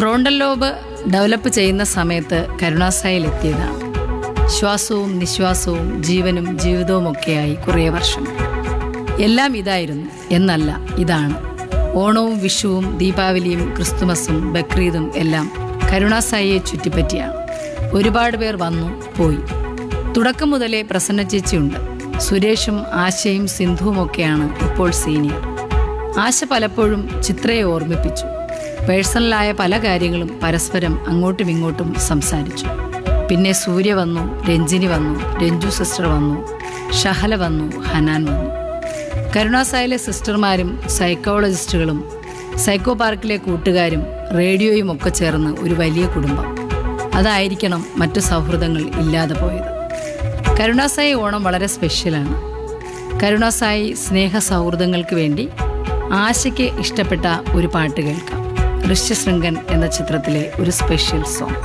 frontal lobe develop ചെയ്യുന്ന സമയത്ത് കരുണാസായിൽ എത്തിയതാണ് ശ്വാസവും നിശ്വാസവും ജീവനും ജീവിതവുമൊക്കെയായി കുറേ വർഷം എല്ലാം ഇതായിരുന്നു എന്നല്ല ഇതാണ് ഓണവും വിഷുവും ദീപാവലിയും ക്രിസ്തുമസും ബക്രീദും എല്ലാം കരുണാസായിയെ ചുറ്റിപ്പറ്റിയാണ് ഒരുപാട് പേർ വന്നു പോയി തുടക്കം മുതലേ പ്രസന്ന ചേച്ചിയുണ്ട് സുരേഷും ആശയും സിന്ധുവുമൊക്കെയാണ് ഇപ്പോൾ സീനിയർ ആശ പലപ്പോഴും ചിത്രയെ ഓർമ്മിപ്പിച്ചു പേഴ്സണലായ പല കാര്യങ്ങളും പരസ്പരം അങ്ങോട്ടും ഇങ്ങോട്ടും സംസാരിച്ചു പിന്നെ സൂര്യ വന്നു രഞ്ജിനി വന്നു രഞ്ജു സിസ്റ്റർ വന്നു ഷഹല വന്നു ഹനാൻ വന്നു കരുണാസായിലെ സിസ്റ്റർമാരും സൈക്കോളജിസ്റ്റുകളും സൈക്കോ പാർക്കിലെ കൂട്ടുകാരും റേഡിയോയും ഒക്കെ ചേർന്ന് ഒരു വലിയ കുടുംബം അതായിരിക്കണം മറ്റു സൗഹൃദങ്ങൾ ഇല്ലാതെ പോയത് കരുണാസായി ഓണം വളരെ സ്പെഷ്യലാണ് കരുണാസായി സ്നേഹ സൗഹൃദങ്ങൾക്ക് വേണ്ടി ആശയ്ക്ക് ഇഷ്ടപ്പെട്ട ഒരു പാട്ട് കേൾക്കാം ഋഷ്യശൃംഗൻ എന്ന ചിത്രത്തിലെ ഒരു സ്പെഷ്യൽ സോങ്